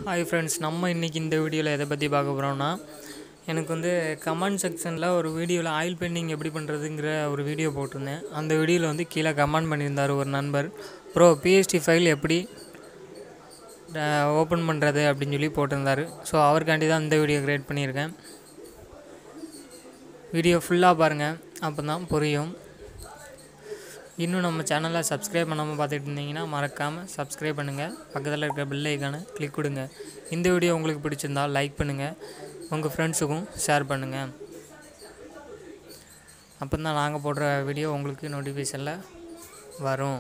hi friends நம்ம இன்றைக்கி இந்த வீடியோவில் எதை பற்றி பார்க்க போகிறோம்னா எனக்கு வந்து கமெண்ட் செக்ஷனில் ஒரு வீடியோவில் ஆயில் பெயிண்டிங் எப்படி பண்ணுறதுங்கிற ஒரு வீடியோ போட்டிருந்தேன் அந்த வீடியோவில் வந்து கீழே கமெண்ட் பண்ணியிருந்தார் ஒரு நண்பர் ப்ரோ பிஎஸ்டி ஃபைல் எப்படி ஓப்பன் பண்ணுறது அப்படின்னு சொல்லி போட்டிருந்தாரு ஸோ அவருக்காண்டி தான் இந்த வீடியோ க்ரியேட் பண்ணியிருக்கேன் வீடியோ ஃபுல்லாக பாருங்கள் அப்போ தான் புரியும் இன்னும் நம்ம சேனலை சப்ஸ்கிரைப் பண்ணாமல் பார்த்துட்டு இருந்தீங்கன்னா மறக்காமல் சப்ஸ்கிரைப் பண்ணுங்கள் பக்கத்தில் இருக்கிற பெல் ஐக்கானை கிளிக் கொடுங்க இந்த வீடியோ உங்களுக்கு பிடிச்சிருந்தா லைக் பண்ணுங்கள் உங்கள் ஃப்ரெண்ட்ஸுக்கும் ஷேர் பண்ணுங்கள் அப்போ தான் நாங்கள் போடுற வீடியோ உங்களுக்கு நோட்டிஃபிகேஷனில் வரும்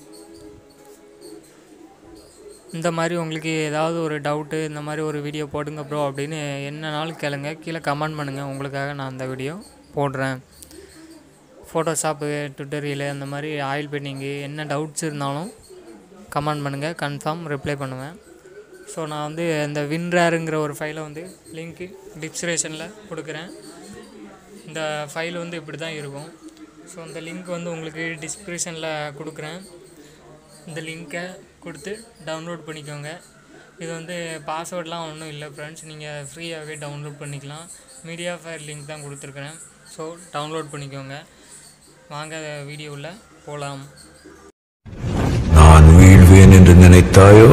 இந்த மாதிரி உங்களுக்கு ஏதாவது ஒரு டவுட்டு இந்த மாதிரி ஒரு வீடியோ போடுங்க ப்ரோ அப்படின்னு என்னனாலும் கேளுங்க கீழே கமெண்ட் பண்ணுங்கள் உங்களுக்காக நான் அந்த வீடியோ போடுறேன் ஃபோட்டோஷாப்பு ட்விட்டரியலு அந்த மாதிரி ஆயில் பெயிண்டிங்கு என்ன டவுட்ஸ் இருந்தாலும் கமெண்ட் பண்ணுங்கள் கன்ஃபார்ம் ரிப்ளை பண்ணுவேன் ஸோ நான் வந்து இந்த வின்ரேருங்கிற ஒரு ஃபைலை வந்து லிங்க்கு டிஸ்கிரிப்ஷனில் கொடுக்குறேன் இந்த ஃபைல் வந்து இப்படி தான் இருக்கும் ஸோ இந்த லிங்க் வந்து உங்களுக்கு டிஸ்கிரிப்ஷனில் கொடுக்குறேன் இந்த லிங்க்கை கொடுத்து டவுன்லோட் பண்ணிக்கோங்க இது வந்து பாஸ்வேர்ட்லாம் ஒன்றும் இல்லை ஃப்ரெண்ட்ஸ் நீங்கள் ஃப்ரீயாகவே டவுன்லோட் பண்ணிக்கலாம் மீடியா ஃபயர் லிங்க் தான் கொடுத்துருக்குறேன் ஸோ டவுன்லோட் பண்ணிக்கோங்க வாங்க வீடியோவில் போகலாம் நான் வீழ்வேன் என்று நினைத்தாயோ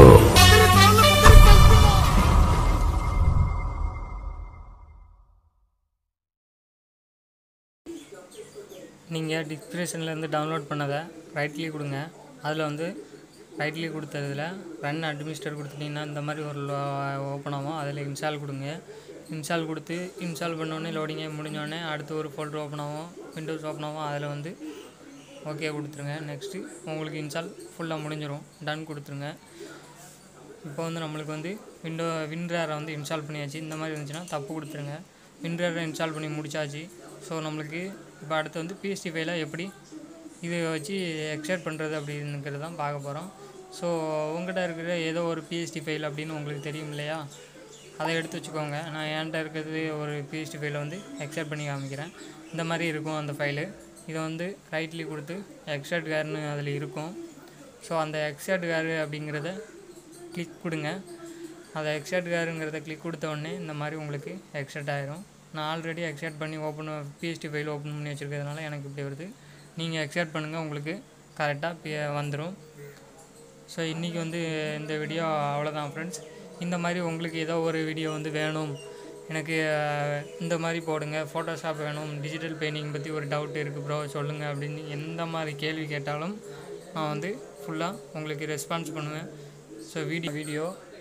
நீங்கள் டிஸ்கிரிப்ஷன்லேருந்து டவுன்லோட் பண்ணதை ரைட் கிளிக் கொடுங்க அதில் வந்து ரைட் கிளிக் கொடுத்ததுல ரன் அட்மினிஸ்டர் கொடுத்துட்டிங்கன்னா இந்த மாதிரி ஒரு ஓப்பன் ஆகும் அதில் இன்ஸ்டால் கொடுங்க இன்ஸ்டால் கொடுத்து இன்ஸ்டால் பண்ணோடனே லோடிங்கே முடிஞ்சோடனே அடுத்து ஒரு ஃபோல்டர் ஓப்பன் ஆகும் விண்டோஸ் ஓப்பன் ஆகும் அதில் வந்து ஓகே கொடுத்துருங்க நெக்ஸ்ட்டு உங்களுக்கு இன்ஸ்டால் ஃபுல்லாக முடிஞ்சிடும் டன் கொடுத்துருங்க இப்போ வந்து நம்மளுக்கு வந்து விண்டோ விண்ட்ரேரை வந்து இன்ஸ்டால் பண்ணியாச்சு இந்த மாதிரி இருந்துச்சுன்னா தப்பு கொடுத்துருங்க விண்ட்ரேரை இன்ஸ்டால் பண்ணி முடிச்சாச்சு ஸோ நம்மளுக்கு இப்போ அடுத்து வந்து பிஎஸ்டி ஃபைலை எப்படி இது வச்சு எக்ஸ்ட்ராக்ட் பண்ணுறது அப்படிங்கிறது தான் பார்க்க போகிறோம் ஸோ உங்கள்கிட்ட இருக்கிற ஏதோ ஒரு பிஎஸ்டி ஃபைல் அப்படின்னு உங்களுக்கு தெரியும் இல்லையா அதை எடுத்து வச்சுக்கோங்க நான் என்கிட்ட இருக்கிறது ஒரு பிஎஸ்டி ஃபைலை வந்து எக்ஸ்ட்ராக்ட் பண்ணி காமிக்கிறேன் இந்த மாதிரி இருக்கும் அந்த ஃபைலு இதை வந்து ரைட்லி கொடுத்து எக்ஸ்ட்ராக்ட் கார்னு அதில் இருக்கும் ஸோ அந்த எக்ஸ்ட்ராக்ட் கார் அப்படிங்கிறத கிளிக் கொடுங்க அதை எக்ஸ்ட்ராக்ட் காருங்கிறத கிளிக் கொடுத்த உடனே இந்த மாதிரி உங்களுக்கு எக்ஸ்ட்ராக்ட் ஆயிரும் நான் ஆல்ரெடி எக்ஸ்ட்ராக்ட் பண்ணி ஓப்பன் பிஎஸ்டி ஃபைல் ஓப்பன் பண்ணி வச்சுருக்கிறதுனால எனக்கு இப்படி வருது நீங்கள் எக்ஸ்ட்ராக்ட் பண்ணுங்கள் உங்களுக்கு கரெக்டாக பி வந்துடும் ஸோ இன்றைக்கி வந்து இந்த வீடியோ அவ்வளோதான் ஃப்ரெண்ட்ஸ் இந்த மாதிரி உங்களுக்கு ஏதோ ஒரு வீடியோ வந்து வேணும் எனக்கு அஹ், இந்த மாதிரி போடுங்க ஃபோட்டோஷாப் வேணும் டிஜிட்டல் பெயிண்டிங் பற்றி ஒரு டவுட் இருக்குது ப்ரோ சொல்லுங்கள் அப்படின்னு எந்த மாதிரி கேள்வி கேட்டாலும் நான் வந்து ஃபுல்லாக உங்களுக்கு ரெஸ்பான்ஸ் பண்ணுவேன் ஸோ வீடியோ வீடியோ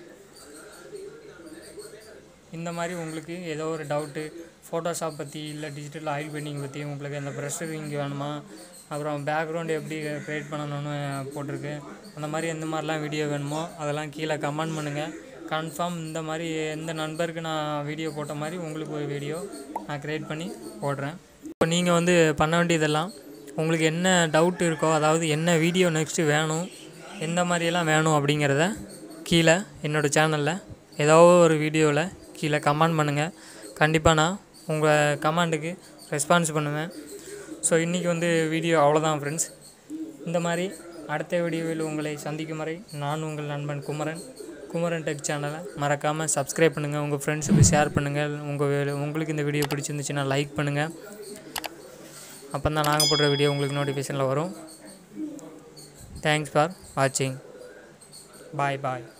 இந்த மாதிரி உங்களுக்கு ஏதோ ஒரு டவுட்டு ஃபோட்டோஷாப் பற்றி இல்லை டிஜிட்டல் ஆயில் பெயிண்டிங் பற்றி உங்களுக்கு அந்த ப்ரெஷ் இங்கே வேணுமா அப்புறம் பேக்ரவுண்டு எப்படி க்ரியேட் பண்ணணும்னு போட்டிருக்கு அந்த மாதிரி எந்த மாதிரிலாம் வீடியோ வேணுமோ அதெல்லாம் கீழே கமெண்ட் பண்ணுங்கள் கன்ஃபார்ம் இந்த மாதிரி எந்த நண்பருக்கு நான் வீடியோ போட்ட மாதிரி உங்களுக்கு ஒரு வீடியோ நான் க்ரியேட் பண்ணி போடுறேன் இப்போ நீங்கள் வந்து பண்ண வேண்டியதெல்லாம் உங்களுக்கு என்ன டவுட் இருக்கோ அதாவது என்ன வீடியோ நெக்ஸ்ட்டு வேணும் எந்த மாதிரியெல்லாம் வேணும் அப்படிங்கிறத கீழே என்னோடய சேனலில் ஏதோ ஒரு வீடியோவில் கீழே கமெண்ட் பண்ணுங்கள் கண்டிப்பாக நான் உங்கள் கமெண்ட்டுக்கு ரெஸ்பான்ஸ் பண்ணுவேன் ஸோ இன்றைக்கி வந்து வீடியோ அவ்வளோதான் ஃப்ரெண்ட்ஸ் இந்த மாதிரி அடுத்த வீடியோவில் உங்களை சந்திக்கும் வரை நான் உங்கள் நண்பன் குமரன் குமரன் டெக் சேனலை மறக்காமல் சப்ஸ்கிரைப் பண்ணுங்கள் உங்கள் ஃப்ரெண்ட்ஸுக்கு ஷேர் பண்ணுங்கள் உங்கள் உங்களுக்கு இந்த வீடியோ பிடிச்சிருந்துச்சுன்னா லைக் பண்ணுங்கள் அப்போ தான் நாங்கள் போடுற வீடியோ உங்களுக்கு நோட்டிஃபிகேஷனில் வரும் தேங்க்ஸ் ஃபார் வாட்சிங் பாய் பாய்